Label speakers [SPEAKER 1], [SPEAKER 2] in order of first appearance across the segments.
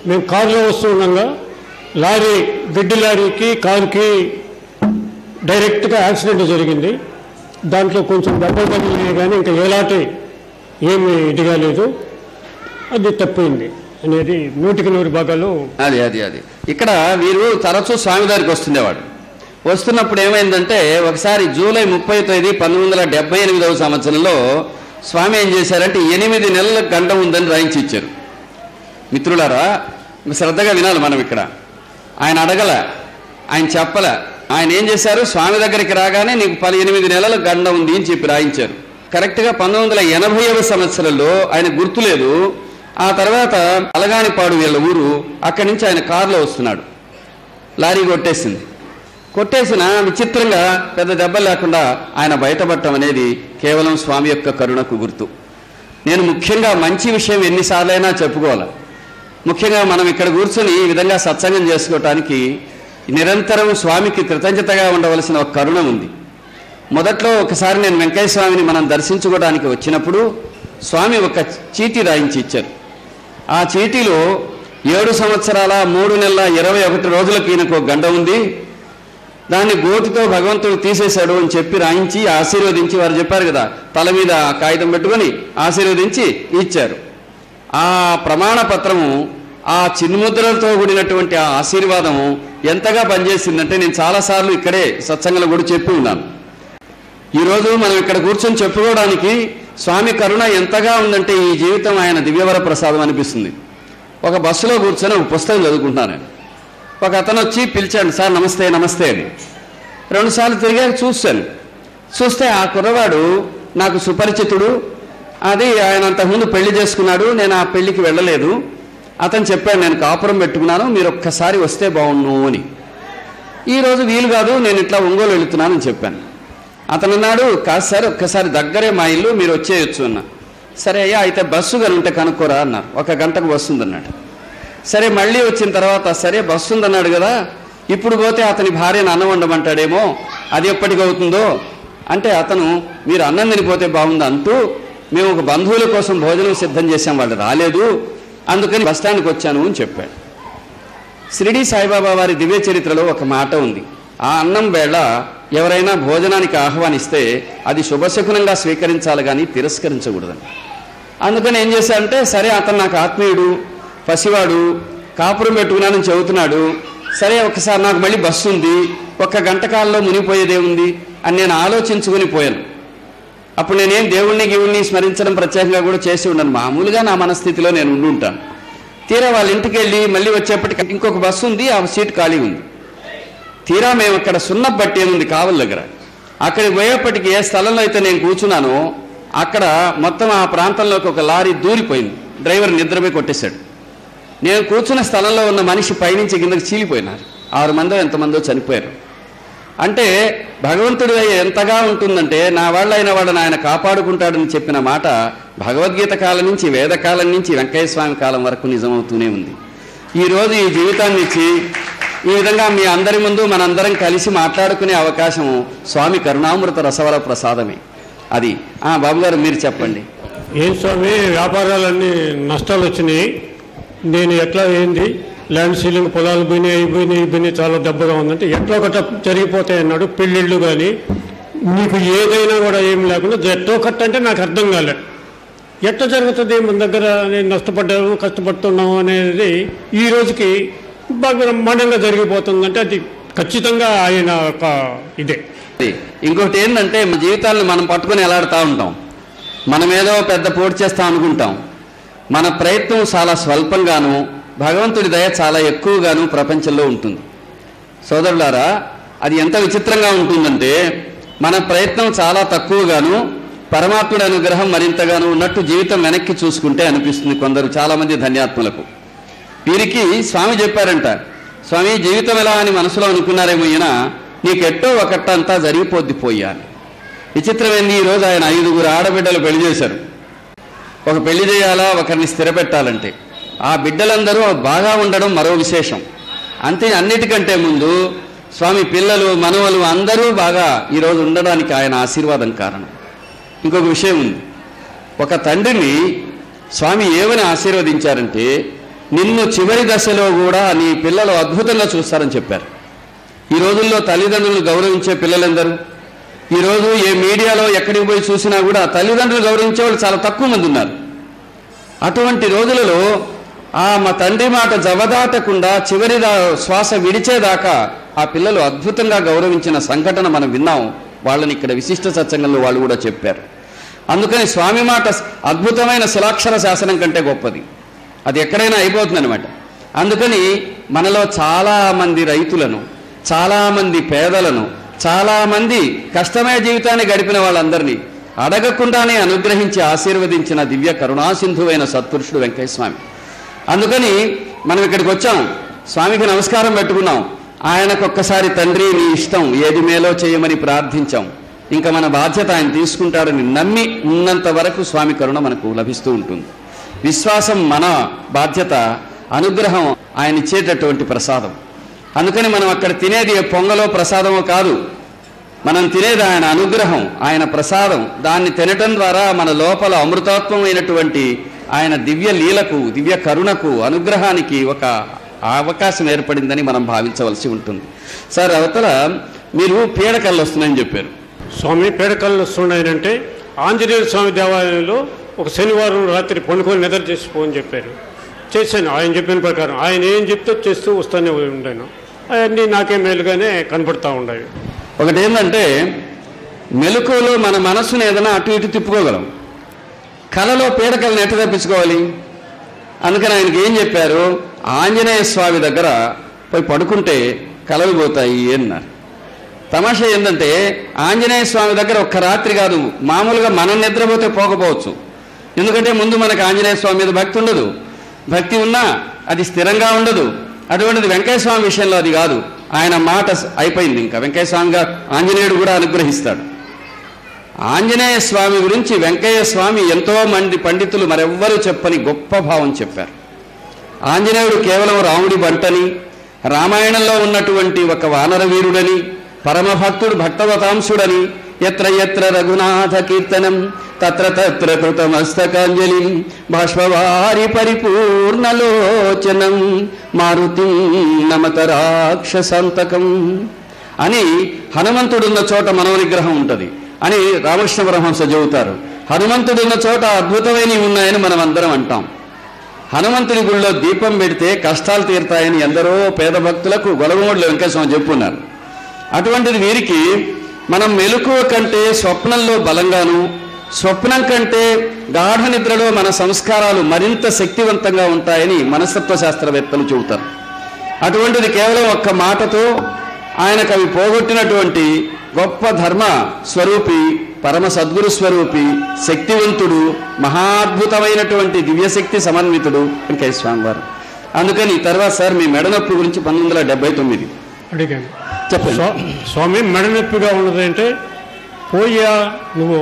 [SPEAKER 1] మేము కారులో వస్తూ ఉండగా లారీ గడ్డి లారీకి కారుకి డైరెక్ట్గా యాక్సిడెంట్ జరిగింది దాంట్లో కొంచెం దెబ్బలు తగిలినాయి కానీ ఇంకా ఎలాంటి ఏమి ఇది కాలేదు అది తప్పింది అనేది నూటికి నూరు భాగాలు
[SPEAKER 2] అది అది అది ఇక్కడ వీరు తరచూ స్వామి దగ్గరికి వస్తుండేవాడు వస్తున్నప్పుడు ఏమైందంటే ఒకసారి జూలై ముప్పై తేదీ పంతొమ్మిది వందల డెబ్బై ఎనిమిదవ సంవత్సరంలో స్వామి ఏం చేశారంటే ఎనిమిది నెలల గంట ఉందని రాయించి ఇచ్చారు మిత్రులారా శ్రద్ధగా వినాలి మనం ఇక్కడ ఆయన అడగల ఆయన చెప్పల ఆయన ఏం చేశారు స్వామి దగ్గరికి రాగానే నీకు పది ఎనిమిది నెలల గండ ఉంది అని చెప్పి రాయించారు కరెక్ట్గా పంతొమ్మిది వందల ఎనభైవ సంవత్సరంలో ఆయన గుర్తులేదు ఆ తర్వాత అలగానిపాడు వీళ్ళ ఊరు అక్కడి నుంచి ఆయన కారులో వస్తున్నాడు లారీ కొట్టేసింది కొట్టేసిన విచిత్రంగా పెద్ద దెబ్బలు లేకుండా ఆయన బయటపడటం అనేది కేవలం స్వామి యొక్క కరుణకు గుర్తు నేను ముఖ్యంగా మంచి విషయం ఎన్నిసార్లైనా చెప్పుకోవాలి ముఖ్యంగా మనం ఇక్కడ కూర్చొని ఈ విధంగా సత్సంగం చేసుకోవటానికి నిరంతరం స్వామికి కృతజ్ఞతగా ఉండవలసిన ఒక కరుణ ఉంది మొదట్లో ఒకసారి నేను వెంకయ్య స్వామిని మనం దర్శించుకోవడానికి వచ్చినప్పుడు స్వామి ఒక చీటీ రాయించి ఇచ్చారు ఆ చీటీలో ఏడు సంవత్సరాల మూడు నెలల ఇరవై ఒకటి రోజులకు ఈయనకు ఒక గంట ఉంది దాన్ని గోటితో భగవంతుడు తీసేశాడు అని చెప్పి రాయించి ఆశీర్వదించి వారు చెప్పారు కదా తల మీద ఆ కాగితం పెట్టుకొని ఆశీర్వదించి ఇచ్చారు ఆ ప్రమాణ పత్రము ఆ చిన్ముద్రలతో కూడినటువంటి ఆ ఆశీర్వాదము ఎంతగా పనిచేసిందంటే నేను చాలాసార్లు ఇక్కడే సత్సంగంలో కూడా చెప్పి ఉన్నాను ఈరోజు మనం ఇక్కడ కూర్చొని చెప్పుకోవడానికి స్వామి కరుణ ఎంతగా ఉందంటే ఈ జీవితం ఆయన దివ్యవర ప్రసాదం అనిపిస్తుంది ఒక బస్సులో కూర్చొని ఒక పుస్తకం చదువుకుంటున్నాను నేను. ఒక అతను వచ్చి పిలిచాడు సార్ నమస్తే నమస్తే అని రెండుసార్లు తిరిగాక చూశాను చూస్తే ఆ కుర్రవాడు నాకు సుపరిచితుడు అది ఆయన అంతకుముందు పెళ్లి చేసుకున్నాడు నేను ఆ పెళ్లికి వెళ్ళలేదు అతను చెప్పాడు నేను కాపురం పెట్టుకున్నాను మీరు ఒక్కసారి వస్తే బాగుండు అని ఈరోజు వీలు కాదు నేను ఇట్లా ఒంగోలు వెళుతున్నానని చెప్పాను అతను అన్నాడు కాదు సార్ ఒక్కసారి దగ్గరే మా ఇల్లు మీరు వచ్చేయచ్చు అన్న సరే అయ్యా అయితే బస్సు కానీ ఉంటే కనుక్కోరా అన్నారు ఒక గంటకు బస్సు ఉందన్నాడు సరే మళ్ళీ వచ్చిన తర్వాత సరే బస్సు ఉందన్నాడు కదా ఇప్పుడు పోతే అతని భార్యను అన్నం వండమంటాడేమో అది ఎప్పటికి అవుతుందో అంటే అతను మీరు అన్నం తినిపోతే బాగుంది అంటూ మేము ఒక బంధువుల కోసం భోజనం సిద్ధం చేసాం వాళ్ళు రాలేదు అందుకని బస్ స్టాండ్కి వచ్చాను అని చెప్పాడు షిరిడి సాయిబాబా వారి దివ్య చరిత్రలో ఒక మాట ఉంది ఆ అన్నం వేళ ఎవరైనా భోజనానికి ఆహ్వానిస్తే అది శుభశకునంగా స్వీకరించాలి కానీ తిరస్కరించకూడదని అందుకని ఏం చేశాడంటే సరే అతను నాకు ఆత్మీయుడు పసివాడు కాపురం పెట్టుకున్నానని చెబుతున్నాడు సరే ఒకసారి నాకు మళ్ళీ బస్సు ఉంది ఒక్క గంట కాలంలో మునిగిపోయేదే ఉంది అని నేను ఆలోచించుకొని పోయాను అప్పుడు నేనేం దేవుణ్ణి గివుణ్ణి స్మరించడం ప్రత్యేకంగా కూడా చేసి ఉండను మామూలుగా నా మనస్థితిలో నేను ఉండి ఉంటాను తీరా వాళ్ళ ఇంటికి వెళ్ళి మళ్ళీ వచ్చేప్పటికి ఇంకొక బస్సు ఉంది ఆ సీట్ ఖాళీ ఉంది తీరా మేము అక్కడ సున్న బట్టి అని ఉంది కావల దగ్గర అక్కడికి పోయేప్పటికి ఏ స్థలంలో అయితే నేను కూర్చున్నానో అక్కడ మొత్తం ఆ ప్రాంతంలోకి ఒక లారీ దూరిపోయింది డ్రైవర్ నిద్రపోయి కొట్టేశాడు నేను కూర్చున్న స్థలంలో ఉన్న మనిషి పైనుంచి కిందకి చీలిపోయినారు ఆరు మందో ఎంతమందో చనిపోయారు అంటే భగవంతుడు ఎంతగా ఉంటుందంటే నా వాళ్ళైన వాళ్ళని ఆయన కాపాడుకుంటాడని చెప్పిన మాట భగవద్గీత కాలం నుంచి వేదకాలం నుంచి వెంకయ్య స్వామి కాలం వరకు నిజమవుతూనే ఉంది ఈరోజు ఈ జీవితాన్ని ఇచ్చి ఈ విధంగా మీ అందరి ముందు మనందరం కలిసి మాట్లాడుకునే అవకాశం స్వామి కరుణామృత రసవర ప్రసాదమే అది ఆ బాబు గారు మీరు చెప్పండి
[SPEAKER 1] ఏం స్వామి వ్యాపారాలన్నీ నష్టాలు వచ్చినాయి నేను ఎట్లా ఏంది ల్యాండ్ సీలింగ్ పొలాలు పోయినాయి అయిపోయినాయి అయిపోయినాయి చాలా దెబ్బగా ఉందంటే ఎట్లా ఒకట జరిగిపోతాయి అన్నాడు పెళ్ళిళ్ళు కానీ నీకు ఏదైనా కూడా ఏం లేకుండా ఎట్టో కట్ట అంటే నాకు అర్థం కాలేదు ఎట్లా జరుగుతుంది మన దగ్గర నేను నష్టపడ్డాము కష్టపడుతున్నాము అనేది ఈ రోజుకి బాగా బ్రహ్మాండంగా జరిగిపోతుందంటే అది ఖచ్చితంగా ఆయన ఒక ఇదే
[SPEAKER 2] ఇంకొకటి ఏంటంటే మన జీవితాలను మనం పట్టుకొని ఎలాడుతూ ఉంటాం మనం ఏదో పెద్ద పోటీ చేస్తాం అనుకుంటాం మన ప్రయత్నం చాలా స్వల్పంగాను భగవంతుడి దయ చాలా ఎక్కువగాను ప్రపంచంలో ఉంటుంది సోదరులారా అది ఎంత విచిత్రంగా ఉంటుందంటే మన ప్రయత్నం చాలా తక్కువగాను పరమాత్ముడి అనుగ్రహం మరింతగాను ఉన్నట్టు జీవితం వెనక్కి చూసుకుంటే అనిపిస్తుంది కొందరు చాలామంది ధన్యాత్ములకు వీరికి స్వామి చెప్పారంట స్వామి జీవితం ఎలా అని మనసులో అనుకున్నారేమో ఈయన నీకెట్టో ఒకటంతా జరిగిపోద్ది పోయా అని విచిత్రమైంది ఈరోజు ఆయన ఐదుగురు ఆడబిడ్డలు పెళ్లి చేశారు ఒక పెళ్లి చేయాలా ఒకరిని స్థిరపెట్టాలంటే ఆ బిడ్డలందరూ బాగా ఉండడం మరో విశేషం అంతే అన్నిటికంటే ముందు స్వామి పిల్లలు మనవలు అందరూ బాగా ఈరోజు ఉండడానికి ఆయన ఆశీర్వాదం కారణం ఇంకొక విషయం ఉంది ఒక తండ్రిని స్వామి ఏమని ఆశీర్వదించారంటే నిన్ను చివరి దశలో కూడా నీ పిల్లలు అద్భుతంగా చూస్తారని చెప్పారు ఈ రోజుల్లో తల్లిదండ్రులను గౌరవించే పిల్లలందరూ ఈరోజు ఏ మీడియాలో ఎక్కడికి పోయి చూసినా కూడా తల్లిదండ్రులు గౌరవించే వాళ్ళు చాలా తక్కువ మంది ఉన్నారు అటువంటి రోజులలో ఆ మా తండ్రి మాట జవదాటకుండా చివరి దా- శ్వాస విడిచేదాకా ఆ పిల్లలు అద్భుతంగా గౌరవించిన సంఘటన మనం విన్నాం వాళ్ళని ఇక్కడ విశిష్ట సత్సంగంలో వాళ్ళు కూడా చెప్పారు అందుకని స్వామి మాట అద్భుతమైన శిలాక్షర శాసనం కంటే గొప్పది అది ఎక్కడైనా అయిపోతుందన్నమాట అందుకని మనలో చాలా మంది రైతులను చాలా మంది పేదలను చాలా మంది కష్టమైన జీవితాన్ని గడిపిన వాళ్ళందరినీ అడగకుండానే అనుగ్రహించి ఆశీర్వదించిన దివ్య కరుణాసింధువైన సత్పురుషుడు వెంకయ్య స్వామి అందుకని మనం ఇక్కడికి వచ్చాం స్వామికి నమస్కారం పెట్టుకున్నాం ఆయనకు ఒక్కసారి తండ్రి నీ ఇష్టం ఏది మేలో చేయమని ప్రార్థించాం ఇంకా మన బాధ్యత ఆయన తీసుకుంటాడని నమ్మి ఉన్నంత వరకు స్వామి కరుణ మనకు లభిస్తూ ఉంటుంది విశ్వాసం మన బాధ్యత అనుగ్రహం ఆయన ఇచ్చేటటువంటి ప్రసాదం అందుకని మనం అక్కడ తినేది ఏ పొంగలో ప్రసాదమో కాదు మనం తినేది ఆయన అనుగ్రహం ఆయన ప్రసాదం దాన్ని తినటం ద్వారా మన లోపల అమృతత్వమైనటువంటి ఆయన దివ్య లీలకు దివ్య కరుణకు అనుగ్రహానికి ఒక అవకాశం ఏర్పడిందని మనం భావించవలసి ఉంటుంది సార్ అవతల మీరు పీడకల్లు వస్తున్నాయని చెప్పారు
[SPEAKER 1] స్వామి పేడకల్లు వస్తున్నాయంటే ఆంజనేయ స్వామి దేవాలయంలో ఒక శనివారం రాత్రి పండుకొని నిద్ర చేసిపోని చెప్పారు చేశాను ఆయన చెప్పిన ప్రకారం ఆయన ఏం చెప్తే చేస్తూ వస్తూనే ఉండాను అవన్నీ నాకే మేలుగానే కనపడతా ఉండేవి
[SPEAKER 2] ఒకటి ఏంటంటే మెలకువలో మన మనస్సును ఏదైనా అటు ఇటు తిప్పుకోగలం కళలో పీడకలను ఎట్ట తప్పించుకోవాలి అందుకని ఆయనకి ఏం చెప్పారు ఆంజనేయ స్వామి దగ్గర పోయి పడుకుంటే కలలు పోతాయి అన్నారు తమాషా ఏంటంటే ఆంజనేయ స్వామి దగ్గర ఒక్క రాత్రి కాదు మామూలుగా మనం నిద్రపోతే పోకపోవచ్చు ఎందుకంటే ముందు మనకు ఆంజనేయ స్వామి మీద భక్తి ఉండదు భక్తి ఉన్నా అది స్థిరంగా ఉండదు అటువంటిది వెంకయ్య స్వామి విషయంలో అది కాదు ఆయన మాట అయిపోయింది ఇంకా వెంకయ్య స్వామిగా ఆంజనేయుడు కూడా అనుగ్రహిస్తాడు ఆంజనేయ స్వామి గురించి వెంకయ్య స్వామి ఎంతో మంది పండితులు మరెవ్వరూ చెప్పని గొప్ప భావం చెప్పారు ఆంజనేయుడు కేవలం రాముడి బంటని రామాయణంలో ఉన్నటువంటి ఒక వానర వీరుడని పరమభక్తుడు భక్తవతాంశుడని ఎత్ర ఎత్ర రఘునాథ కీర్తనం తత్ర తత్ర కృతమస్తకాంజలిం బాష్పవారి పరిపూర్ణలోచనం మారుతి నమత రాక్షసంతకం అని హనుమంతుడున్న చోట మనోనిగ్రహం ఉంటుంది అని రామకృష్ణ పరమహంస చెబుతారు హనుమంతుడున్న చోట అద్భుతమైనవి ఉన్నాయని మనం అందరం అంటాం హనుమంతుని గుళ్ళో దీపం పెడితే కష్టాలు తీరుతాయని ఎందరో పేద భక్తులకు గొలగమూడిలో వెంకటస్వామి చెప్పున్నారు అటువంటిది వీరికి మనం మెలకువ కంటే స్వప్నంలో బలంగాను స్వప్నం కంటే గాఢ నిద్రలో మన సంస్కారాలు మరింత శక్తివంతంగా ఉంటాయని మనస్తత్వ శాస్త్రవేత్తలు చెబుతారు అటువంటిది కేవలం ఒక్క మాటతో ఆయనకు అవి పోగొట్టినటువంటి గొప్ప ధర్మ స్వరూపి పరమ సద్గురు స్వరూపి శక్తివంతుడు మహాద్భుతమైనటువంటి దివ్యశక్తి సమన్వితుడు వెంకయ్య స్వామి వారు అందుకని తర్వాత సార్ మీ మెడనొప్పి గురించి పంతొమ్మిది వందల డెబ్బై తొమ్మిది
[SPEAKER 1] అడిగాను
[SPEAKER 2] చెప్పండి
[SPEAKER 1] స్వా- స్వామి మెడనొప్పిగా ఉన్నదంటే పోయా నువ్వు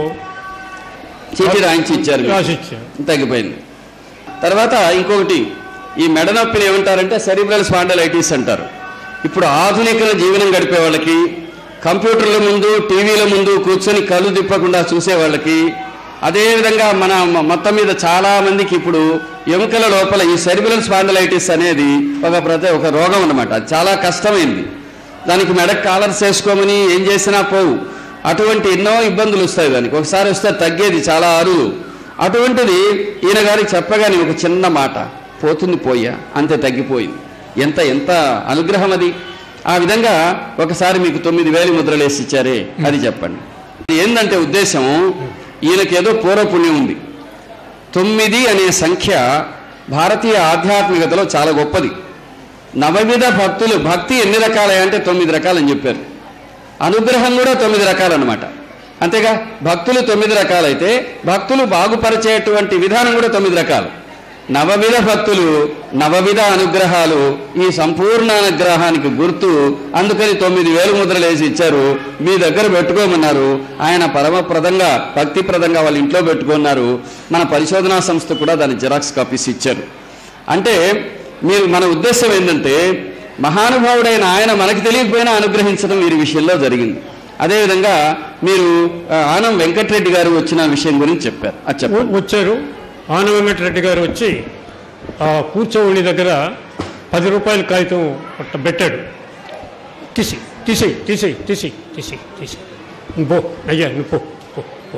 [SPEAKER 2] చీటీ రాయించి ఇచ్చారు మీకు.
[SPEAKER 1] రాసిచ్చా
[SPEAKER 2] తగ్గిపోయింది తర్వాత ఇంకొకటి ఈ మెడ నొప్పిని ఏమంటారంటే సెరిబ్రల్ స్పాండలైటిస్ అంటారు ఇప్పుడు ఆధునిక జీవనం గడిపే వాళ్ళకి కంప్యూటర్ల ముందు టీవీల ముందు కూర్చొని కళ్ళు తిప్పకుండా చూసే వాళ్ళకి అదేవిధంగా మన మ- మొత్తం మీద చాలా మందికి ఇప్పుడు ఎముకల లోపల ఈ సెరిబ్రల్ స్పాండలైటిస్ అనేది ఒక ప్రతి ఒక రోగం అన్నమాట అది చాలా కష్టమైంది దానికి మెడకు కాలర్స్ వేసుకోమని ఏం చేసినా పోవు అటువంటి ఎన్నో ఇబ్బందులు వస్తాయి దానికి ఒకసారి వస్తే తగ్గేది చాలా అరువు అటువంటిది ఈయన గారికి చెప్పగానే ఒక చిన్న మాట పోతుంది పోయా అంతే తగ్గిపోయింది ఎంత ఎంత అనుగ్రహం అది ఆ విధంగా ఒకసారి మీకు తొమ్మిది వేలు ముద్రలు వేసి ఇచ్చారే అది చెప్పండి ఏంటంటే ఉద్దేశం ఈయనకేదో పూర్వపుణ్యం ఉంది తొమ్మిది అనే సంఖ్య భారతీయ ఆధ్యాత్మికతలో చాలా గొప్పది నవవిధ భక్తులు భక్తి ఎన్ని రకాలే అంటే తొమ్మిది రకాలని చెప్పారు అనుగ్రహం కూడా తొమ్మిది రకాలన్నమాట అంతేగా భక్తులు తొమ్మిది రకాలైతే భక్తులు బాగుపరిచేటువంటి విధానం కూడా తొమ్మిది రకాలు నవవిధ భక్తులు నవవిధ అనుగ్రహాలు ఈ సంపూర్ణ అనుగ్రహానికి గుర్తు అందుకని తొమ్మిది వేలు ముద్రలు వేసి ఇచ్చారు మీ దగ్గర పెట్టుకోమన్నారు ఆయన పరమప్రదంగా భక్తిప్రదంగా వాళ్ళ ఇంట్లో పెట్టుకున్నారు మన పరిశోధనా సంస్థ కూడా దాని జిరాక్స్ కాపీస్ ఇచ్చారు అంటే మీరు మన ఉద్దేశం ఏంటంటే మహానుభావుడైన ఆయన మనకి తెలియకపోయినా అనుగ్రహించడం వీరి విషయంలో జరిగింది అదేవిధంగా మీరు ఆ, ఆనం వెంకటరెడ్డి గారు వచ్చిన విషయం గురించి చెప్పారు అది చెప్పండి
[SPEAKER 1] వచ్చారు ఆన వెంకటరెడ్డి గారు వచ్చి ఆ కూర్చోవుని దగ్గర పది రూపాయల కాగితం అట్ట పెట్టాడు తీసి తీసేయి తీసేయి తీసేయి తీసేయి తీసేయి నువ్వు పో అయ్యా నువ్వు పో పో పో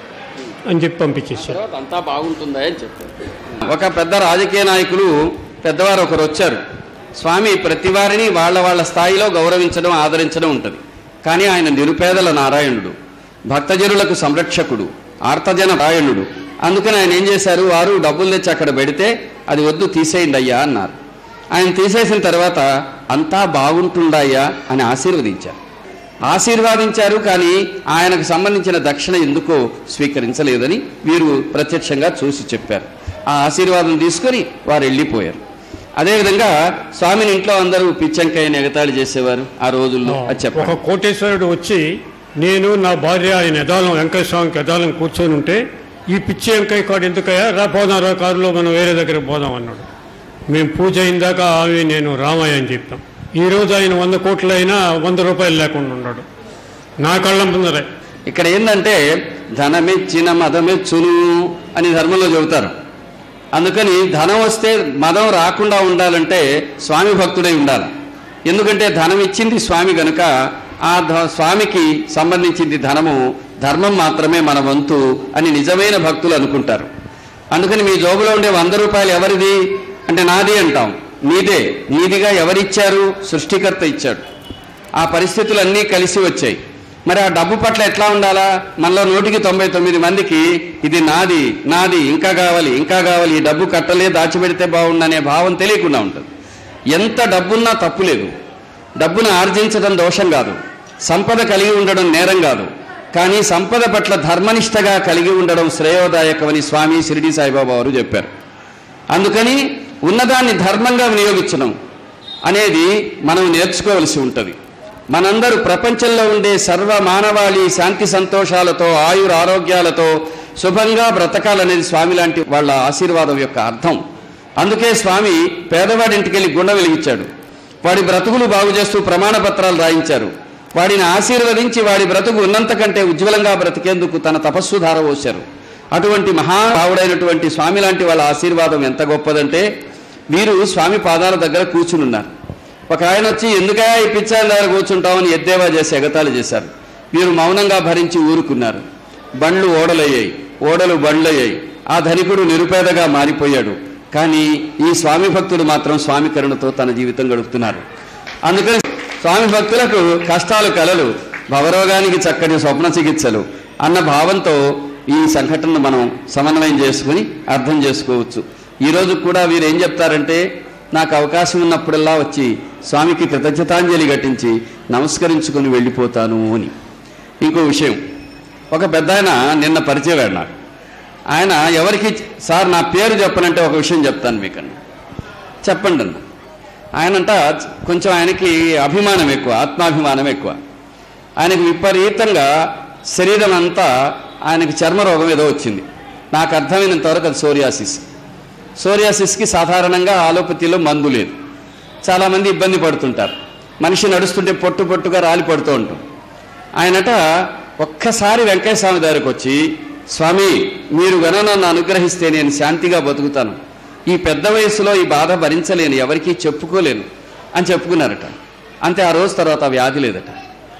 [SPEAKER 1] అని చెప్పి పంపించేసాడు
[SPEAKER 2] తర్వాత అంతా బాగుంటుందా అని చెప్పారు ఒక పెద్ద రాజకీయ నాయకులు పెద్దవారు ఒకరు వచ్చారు స్వామి ప్రతి వారిని వాళ్ళ వాళ్ళ స్థాయిలో గౌరవించడం ఆదరించడం ఉంటుంది కానీ ఆయన నిరుపేదల నారాయణుడు భక్తజనులకు సంరక్షకుడు ఆర్తజన నారాయణుడు అందుకని ఆయన ఏం చేశారు వారు డబ్బులు తెచ్చి అక్కడ పెడితే అది వద్దు తీసేయండి అయ్యా అన్నారు ఆయన తీసేసిన తర్వాత అంతా బాగుంటుండయ్యా అని ఆశీర్వదించారు ఆశీర్వాదించారు కానీ ఆయనకు సంబంధించిన దక్షిణ ఎందుకో స్వీకరించలేదని వీరు ప్రత్యక్షంగా చూసి చెప్పారు ఆ ఆశీర్వాదం తీసుకొని వారు వెళ్ళిపోయారు అదేవిధంగా స్వామిని ఇంట్లో అందరూ పిచ్చంకాయని ఎగతాళి చేసేవారు ఆ రోజుల్లో అది
[SPEAKER 1] ఒక
[SPEAKER 2] చెప్పారు
[SPEAKER 1] కోటేశ్వరుడు వచ్చి నేను నా భార్య ఆయన ఎదాలం వెంకయ్య స్వామికి ఎదాలం కూర్చొని ఉంటే ఈ పిచ్చి వెంకయ్య కాడు ఎందుకయ్యా రా పోదాం రా కారులో మనం వేరే దగ్గర పోదాం అన్నాడు మేము పూజ అయిన దాకా ఆమె నేను రామయ్య అని చెప్పాం ఈ రోజు ఆయన వంద కోట్లు అయినా వంద రూపాయలు లేకుండా ఉన్నాడు నా కళ్ళ ముందరే
[SPEAKER 2] ఇక్కడ ఏంటంటే ధనమెచ్చిన మదమెచ్చును అని ధర్మంలో చెబుతారు అందుకని ధనం వస్తే మదం రాకుండా ఉండాలంటే స్వామి భక్తుడై ఉండాలి ఎందుకంటే ధనం ఇచ్చింది స్వామి గనుక ఆ ధ- స్వామికి సంబంధించింది ధనము ధర్మం మాత్రమే మన వంతు అని నిజమైన భక్తులు అనుకుంటారు అందుకని మీ జోబులో ఉండే వంద రూపాయలు ఎవరిది అంటే నాది అంటాం నీదే నీదిగా ఎవరిచ్చారు సృష్టికర్త ఇచ్చాడు ఆ పరిస్థితులన్నీ కలిసి వచ్చాయి మరి ఆ డబ్బు పట్ల ఎట్లా ఉండాలా మనలో నూటికి తొంభై తొమ్మిది మందికి ఇది నాది నాది ఇంకా కావాలి ఇంకా కావాలి ఈ డబ్బు కట్టలే దాచిపెడితే బాగుండనే భావం తెలియకుండా ఉంటుంది ఎంత డబ్బున్నా తప్పులేదు డబ్బును ఆర్జించడం దోషం కాదు సంపద కలిగి ఉండడం నేరం కాదు కానీ సంపద పట్ల ధర్మనిష్టగా కలిగి ఉండడం శ్రేయోదాయకమని స్వామి షిరిడి సాయిబాబా వారు చెప్పారు అందుకని ఉన్నదాన్ని ధర్మంగా వినియోగించడం అనేది మనం నేర్చుకోవలసి ఉంటుంది మనందరూ ప్రపంచంలో ఉండే సర్వ మానవాళి శాంతి సంతోషాలతో ఆయుర ఆరోగ్యాలతో శుభంగా బ్రతకాలనేది స్వామి లాంటి వాళ్ళ ఆశీర్వాదం యొక్క అర్థం అందుకే స్వామి పేదవాడింటికి వెళ్ళి గుండ వెలిగించాడు వాడి బ్రతుకులు బాగు చేస్తూ ప్రమాణ పత్రాలు రాయించారు వాడిని ఆశీర్వదించి వాడి బ్రతుకు ఉన్నంత కంటే ఉజ్వలంగా బ్రతికేందుకు తన తపస్సు ధారవోశారు అటువంటి మహాభావుడైనటువంటి స్వామి లాంటి వాళ్ళ ఆశీర్వాదం ఎంత గొప్పదంటే వీరు స్వామి పాదాల దగ్గర కూర్చునున్నారు ఒక ఆయన వచ్చి ఎందుకా ఈ పిచ్చాల దగ్గర కూర్చుంటామని ఎద్దేవా చేసి ఎగతాళి చేశారు వీరు మౌనంగా భరించి ఊరుకున్నారు బండ్లు ఓడలయ్యాయి ఓడలు బండ్లయ్యాయి ఆ ధనికుడు నిరుపేదగా మారిపోయాడు కానీ ఈ స్వామి భక్తుడు మాత్రం స్వామి కరుణతో తన జీవితం గడుపుతున్నారు అందుకని స్వామి భక్తులకు కష్టాలు కలలు భవరోగానికి చక్కటి స్వప్న చికిత్సలు అన్న భావంతో ఈ సంఘటనను మనం సమన్వయం చేసుకుని అర్థం చేసుకోవచ్చు ఈరోజు కూడా వీరు ఏం చెప్తారంటే నాకు అవకాశం ఉన్నప్పుడల్లా వచ్చి స్వామికి కృతజ్ఞతాంజలి ఘటించి నమస్కరించుకుని వెళ్ళిపోతాను అని ఇంకో విషయం ఒక పెద్ద ఆయన నిన్న పరిచయం నాకు ఆయన ఎవరికి సార్ నా పేరు చెప్పనంటే ఒక విషయం చెప్తాను మీకన్నా చెప్పండి అన్న ఆయనంట కొంచెం ఆయనకి అభిమానం ఎక్కువ ఆత్మాభిమానం ఎక్కువ ఆయనకి విపరీతంగా శరీరం అంతా ఆయనకి చర్మరోగం ఏదో వచ్చింది నాకు అర్థమైనంత వరకు అది సోరియాసిస్ సోరియాసిస్కి సాధారణంగా ఆలోపతిలో మందు లేదు చాలామంది ఇబ్బంది పడుతుంటారు మనిషి నడుస్తుంటే పొట్టు పొట్టుగా రాలి పడుతూ ఉంటాం ఆయనట ఒక్కసారి వెంకయ్య స్వామి దగ్గరకు వచ్చి స్వామి మీరు గన నన్ను అనుగ్రహిస్తే నేను శాంతిగా బతుకుతాను ఈ పెద్ద వయసులో ఈ బాధ భరించలేను ఎవరికీ చెప్పుకోలేను అని చెప్పుకున్నారట అంతే ఆ రోజు తర్వాత ఆ వ్యాధి లేదట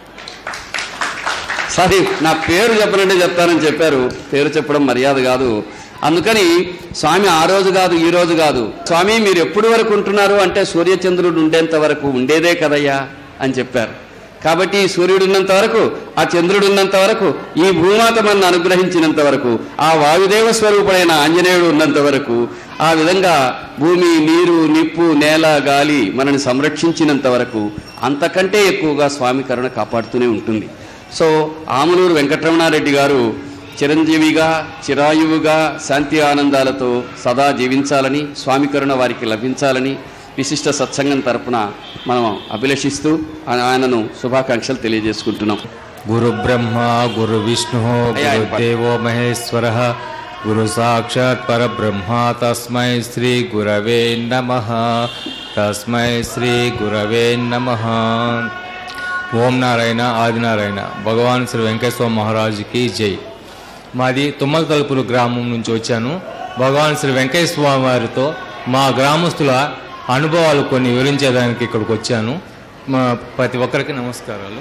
[SPEAKER 2] సారీ నా పేరు చెప్పనంటే చెప్తానని చెప్పారు పేరు చెప్పడం మర్యాద కాదు అందుకని స్వామి ఆ రోజు కాదు ఈ రోజు కాదు స్వామి మీరు ఎప్పుడు వరకు ఉంటున్నారు అంటే సూర్యచంద్రుడు ఉండేంత వరకు ఉండేదే కదయ్యా అని చెప్పారు కాబట్టి ఈ సూర్యుడు ఉన్నంత వరకు ఆ చంద్రుడు ఉన్నంత వరకు ఈ భూమాత మన అనుగ్రహించినంత వరకు ఆ వాయుదేవ స్వరూపుడైన ఆంజనేయుడు ఉన్నంత వరకు ఆ విధంగా భూమి నీరు నిప్పు నేల గాలి మనని సంరక్షించినంత వరకు అంతకంటే ఎక్కువగా స్వామి కరుణ కాపాడుతూనే ఉంటుంది సో ఆమలూరు వెంకటరమణారెడ్డి గారు చిరంజీవిగా చిరాయువుగా శాంతి ఆనందాలతో సదా జీవించాలని స్వామి కరుణ వారికి లభించాలని విశిష్ట సత్సంగం తరపున మనం అభిలషిస్తూ ఆ- ఆయనను శుభాకాంక్షలు తెలియజేసుకుంటున్నాం
[SPEAKER 3] గురు బ్రహ్మ గురు విష్ణు
[SPEAKER 2] అయ్యా, ఆయన
[SPEAKER 3] గురుదేవో మహేశ్వర గురు సాక్షాత్ పరబ్రహ్మ తస్మై శ్రీ గురవే నమ తస్మై శ్రీ గురవే నమ ఓం నారాయణ ఆదినారాయణ భగవాన్ శ్రీ వెంకటేశ్వర మహారాజుకి జై మాది తుమ్మల తలుపులు గ్రామం నుంచి వచ్చాను భగవాన్ శ్రీ వెంకటేశ్వర స్వామి వారితో మా గ్రామస్తుల అనుభవాలు కొన్ని వివరించేదానికి ఇక్కడికి వచ్చాను మా ప్రతి ఒక్కరికి నమస్కారాలు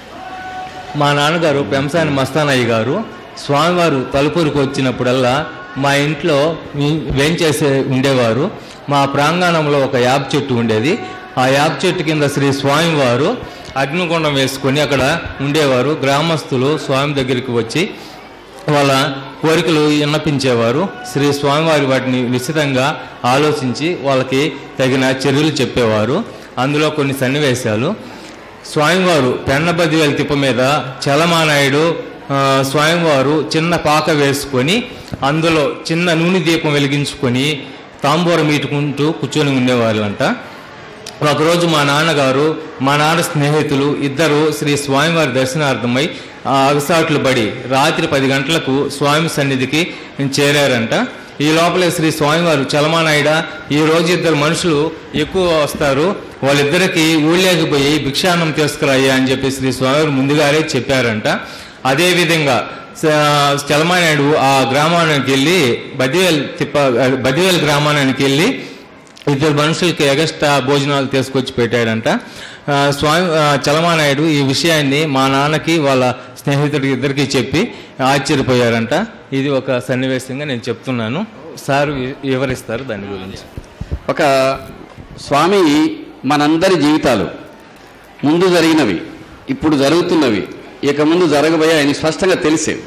[SPEAKER 3] మా నాన్నగారు పెంసాని మస్తానయ్య గారు స్వామివారు తలుపూరికి వచ్చినప్పుడల్లా మా ఇంట్లో మీ- వేంచేసే ఉండేవారు మా ప్రాంగణంలో ఒక యాప్ చెట్టు ఉండేది ఆ యాప్ చెట్టు కింద శ్రీ స్వామివారు అగ్నిగుండం వేసుకొని అక్కడ ఉండేవారు గ్రామస్తులు స్వామి దగ్గరికి వచ్చి వాళ్ళ కోరికలు విన్నపించేవారు శ్రీ స్వామివారి వాటిని నిశ్చితంగా ఆలోచించి వాళ్ళకి తగిన చర్యలు చెప్పేవారు అందులో కొన్ని సన్నివేశాలు స్వామివారు పెన్నబద్దివేల తిప్ప మీద చలమానాయుడు ఆ, స్వామివారు చిన్న పాక వేసుకొని అందులో చిన్న నూనె దీపం వెలిగించుకొని తాంబూరం ఈటుకుంటూ కూర్చొని ఉండేవాళ్ళంట ఒకరోజు మా నాన్నగారు మా నాన్న స్నేహితులు ఇద్దరు శ్రీ స్వామివారి దర్శనార్థమై ఆ అగసాట్లు పడి రాత్రి పది గంటలకు స్వామి సన్నిధికి చేరారంట ఈ లోపలే శ్రీ స్వామివారు చలమానాయుడ ఈ రోజు ఇద్దరు మనుషులు ఎక్కువ వస్తారు వాళ్ళిద్దరికి ఊళ్ళేకి పోయి భిక్షాన్నం తీసుకురాయ్యా అని చెప్పి శ్రీ స్వామివారు ముందుగానే చెప్పారంట అదేవిధంగా స- చలమానాయుడు ఆ గ్రామానికి వెళ్ళి బదివేల్ తిప్ప బదివేల్ గ్రామానికి వెళ్ళి ఇద్దరు మనుషులకి ఎగస్ట్రా భోజనాలు తీసుకొచ్చి పెట్టాడంట ఆ, స్వామి ఆ, చలమానాయుడు ఈ విషయాన్ని మా నాన్నకి వాళ్ళ స్నేహితుడికి ఇద్దరికి చెప్పి ఆశ్చర్యపోయారంట ఇది ఒక సన్నివేశంగా నేను చెప్తున్నాను సార్ వి- వివరిస్తారు దాని గురించి
[SPEAKER 2] ఒక స్వామి మనందరి జీవితాలు ముందు జరిగినవి ఇప్పుడు జరుగుతున్నవి ఇక ముందు జరగబోయే ఆయన స్పష్టంగా తెలిసేవి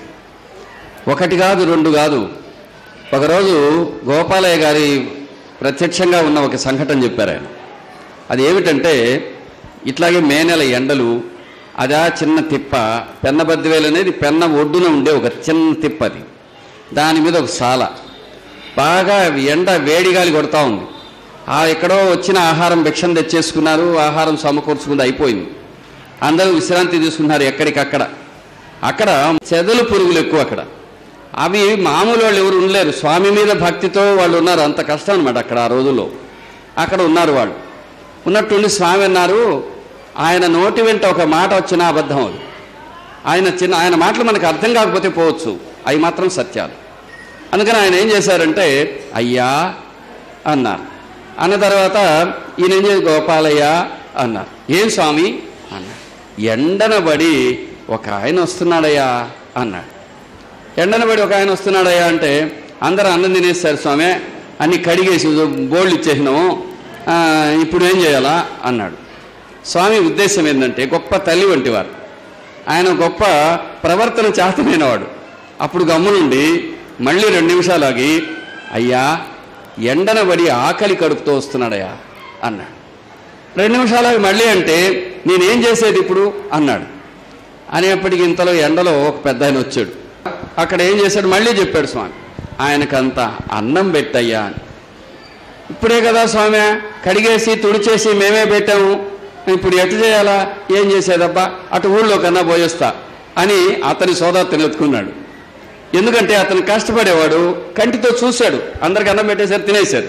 [SPEAKER 2] ఒకటి కాదు రెండు కాదు ఒకరోజు గోపాలయ్య గారి ప్రత్యక్షంగా ఉన్న ఒక సంఘటన చెప్పారు ఆయన అది ఏమిటంటే ఇట్లాగే మే నెల ఎండలు అదా చిన్న తిప్ప పెన్నబద్దివేలు అనేది పెన్న ఒడ్డున ఉండే ఒక చిన్న తిప్ప అది దాని మీద ఒక సాల బాగా ఎండ వేడిగాలి కొడతా ఉంది ఆ ఎక్కడో వచ్చిన ఆహారం భిక్షం తెచ్చేసుకున్నారు ఆహారం సమకూర్చుకుంది అయిపోయింది అందరూ విశ్రాంతి తీసుకున్నారు ఎక్కడికక్కడ అక్కడ చెదలు పురుగులు ఎక్కువ అక్కడ అవి మామూలు వాళ్ళు ఎవరు ఉండలేరు స్వామి మీద భక్తితో వాళ్ళు ఉన్నారు అంత కష్టం అనమాట అక్కడ ఆ రోజుల్లో అక్కడ ఉన్నారు వాళ్ళు ఉన్నట్టుండి స్వామి అన్నారు ఆయన నోటి వెంట ఒక మాట వచ్చిన అబద్ధం అది ఆయన చిన్న ఆయన మాటలు మనకు అర్థం కాకపోతే పోవచ్చు అవి మాత్రం సత్యాలు అందుకని ఆయన ఏం చేశారంటే అయ్యా అన్నారు అన్న తర్వాత ఈయన ఏం చేసి గోపాలయ్య అన్నారు ఏం స్వామి అన్నారు ఎండనబడి ఒక ఆయన వస్తున్నాడయ్యా అన్నాడు ఎండనబడి ఒక ఆయన వస్తున్నాడయ్యా అంటే అందరూ అన్నం తినేస్తారు స్వామి అన్ని కడిగేసి బోళ్ళు ఇచ్చేసినాము ఆ, ఇప్పుడు ఏం చేయాలా అన్నాడు స్వామి ఉద్దేశం ఏంటంటే గొప్ప తల్లి వంటివారు ఆయన గొప్ప ప్రవర్తన చేతనైనవాడు అప్పుడు గమ్మునుండి మళ్ళీ రెండు నిమిషాలు ఆగి అయ్యా ఎండనబడి ఆకలి కడుపుతో వస్తున్నాడయ్యా అన్నాడు రెండు నిమిషాలు ఆగి మళ్ళీ అంటే నేనేం చేసేది ఇప్పుడు అన్నాడు అనేప్పటికి ఇంతలో ఎండలో ఒక పెద్ద ఆయన వచ్చాడు అక్కడ ఏం చేశాడు మళ్ళీ చెప్పాడు స్వామి ఆయనకంత అన్నం పెట్టయ్యా అని ఇప్పుడే కదా స్వామి కడిగేసి తుడిచేసి మేమే పెట్టాము ఇప్పుడు ఎటు చేయాలా ఏం చేసేదబ్బా అటు ఊళ్ళో కన్నా పోయేస్తా అని అతని సోదరుని ఎత్తుకున్నాడు ఎందుకంటే అతను కష్టపడేవాడు కంటితో చూశాడు అందరికి అన్నం పెట్టేశారు తినేశారు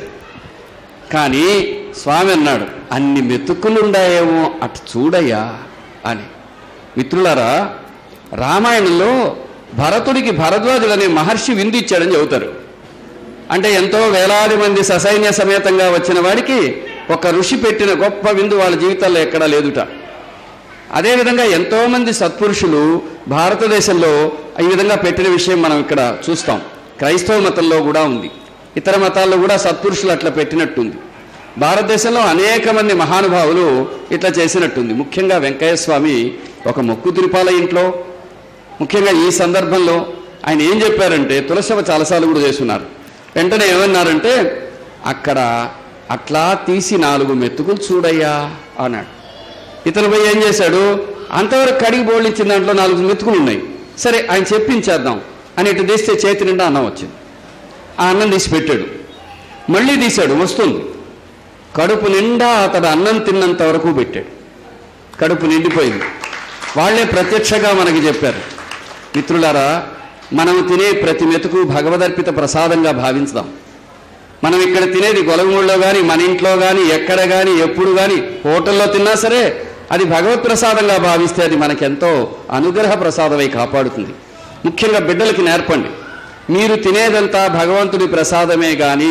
[SPEAKER 2] కానీ స్వామి అన్నాడు అన్ని మెతుకులుండాయేమో అటు చూడయ్యా అని మిత్రులారా రామాయణంలో భరతుడికి భరద్వాజుడు అనే మహర్షి విందు ఇచ్చాడని చెబుతారు అంటే ఎంతో వేలాది మంది ససైన్య సమేతంగా వచ్చిన వాడికి ఒక ఋషి పెట్టిన గొప్ప విందు వాళ్ళ జీవితాల్లో ఎక్కడా లేదుట అదేవిధంగా ఎంతోమంది సత్పురుషులు భారతదేశంలో ఈ విధంగా పెట్టిన విషయం మనం ఇక్కడ చూస్తాం క్రైస్తవ మతంలో కూడా ఉంది ఇతర మతాల్లో కూడా సత్పురుషులు అట్లా పెట్టినట్టుంది భారతదేశంలో అనేక మంది మహానుభావులు ఇట్లా చేసినట్టుంది ముఖ్యంగా వెంకయ్య స్వామి ఒక మొక్కు తిరుపాల ఇంట్లో ముఖ్యంగా ఈ సందర్భంలో ఆయన ఏం చెప్పారంటే తులసవ చాలాసార్లు కూడా చేస్తున్నారు వెంటనే ఏమన్నారంటే అక్కడ అట్లా తీసి నాలుగు మెతుకులు చూడయ్యా అన్నాడు ఇతను పోయి ఏం చేశాడు అంతవరకు కడిగి బోళ్ళించిన దాంట్లో నాలుగు మెతుకులు ఉన్నాయి సరే ఆయన చెప్పించేద్దాం అని ఇటు తీస్తే చేతి నిండా అన్నం వచ్చింది ఆ అన్నం తీసి పెట్టాడు మళ్ళీ తీశాడు వస్తుంది కడుపు నిండా అతడు అన్నం తిన్నంత వరకు పెట్టాడు కడుపు నిండిపోయింది వాళ్ళే ప్రత్యక్షంగా మనకి చెప్పారు మిత్రులారా మనం తినే ప్రతి మెతుకు భగవదర్పిత ప్రసాదంగా భావించుదాం మనం ఇక్కడ తినేది గొలగముళ్ళలో కానీ మన ఇంట్లో కానీ ఎక్కడ కానీ ఎప్పుడు కానీ హోటల్లో తిన్నా సరే అది భగవత్ ప్రసాదంగా భావిస్తే అది మనకెంతో అనుగ్రహ ప్రసాదమై కాపాడుతుంది ముఖ్యంగా బిడ్డలకి నేర్పండి మీరు తినేదంతా భగవంతుడి ప్రసాదమే కానీ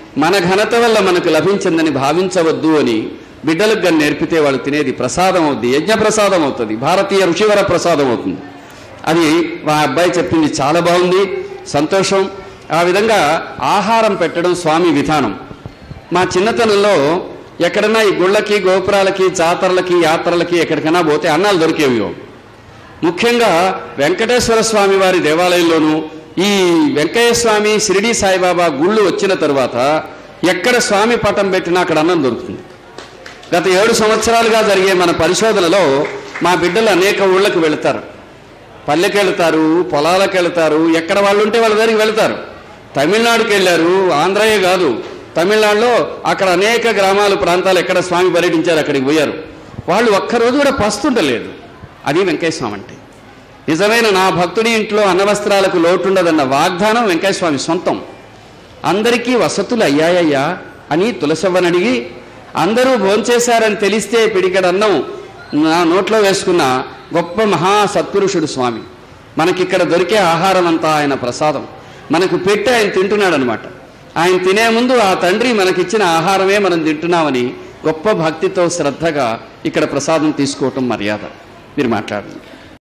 [SPEAKER 2] మన ఘనత వల్ల మనకు లభించిందని భావించవద్దు అని బిడ్డలకు కానీ నేర్పితే వాళ్ళు తినేది ప్రసాదం అవుద్ది యజ్ఞ ప్రసాదం అవుతుంది భారతీయ ఋషివర ప్రసాదం అవుతుంది అది మా అబ్బాయి చెప్పింది చాలా బాగుంది సంతోషం ఆ విధంగా ఆహారం పెట్టడం స్వామి విధానం మా చిన్నతనంలో ఎక్కడన్నా ఈ గుళ్ళకి గోపురాలకి జాతరలకి యాత్రలకి ఎక్కడికైనా పోతే అన్నాలు దొరికేవి ముఖ్యంగా వెంకటేశ్వర స్వామి వారి దేవాలయంలోనూ ఈ వెంకయ్య స్వామి షిరిడి సాయిబాబా గుళ్ళు వచ్చిన తరువాత ఎక్కడ స్వామి పటం పెట్టినా అక్కడ అన్నం దొరుకుతుంది గత ఏడు సంవత్సరాలుగా జరిగే మన పరిశోధనలో మా బిడ్డలు అనేక ఊళ్ళకి వెళతారు పల్లెకి వెళతారు పొలాలకు వెళతారు ఎక్కడ వాళ్ళు ఉంటే వాళ్ళ దగ్గరికి వెళతారు తమిళనాడుకి వెళ్ళారు ఆంధ్రయే కాదు తమిళనాడులో అక్కడ అనేక గ్రామాలు ప్రాంతాలు ఎక్కడ స్వామి పర్యటించారు అక్కడికి పోయారు వాళ్ళు ఒక్కరోజు కూడా పస్తుండలేదు అది వెంకయ్య స్వామి అంటే నిజమైన నా భక్తుడి ఇంట్లో అన్నవస్త్రాలకు లోటుండదన్న వాగ్దానం వెంకయ్య స్వామి సొంతం అందరికీ వసతులు అయ్యాయ్యా అని తులసవ్వని అడిగి అందరూ భోంచేశారని తెలిస్తే పిడికడన్నం నా నోట్లో వేసుకున్న గొప్ప మహా సత్పురుషుడు స్వామి మనకిక్కడ దొరికే ఆహారం అంతా ఆయన ప్రసాదం మనకు పెట్టి ఆయన తింటున్నాడు అనమాట ఆయన తినే ముందు ఆ తండ్రి మనకిచ్చిన ఆహారమే మనం తింటున్నామని గొప్ప భక్తితో శ్రద్ధగా ఇక్కడ ప్రసాదం తీసుకోవటం మర్యాద మీరు మాట్లాడండి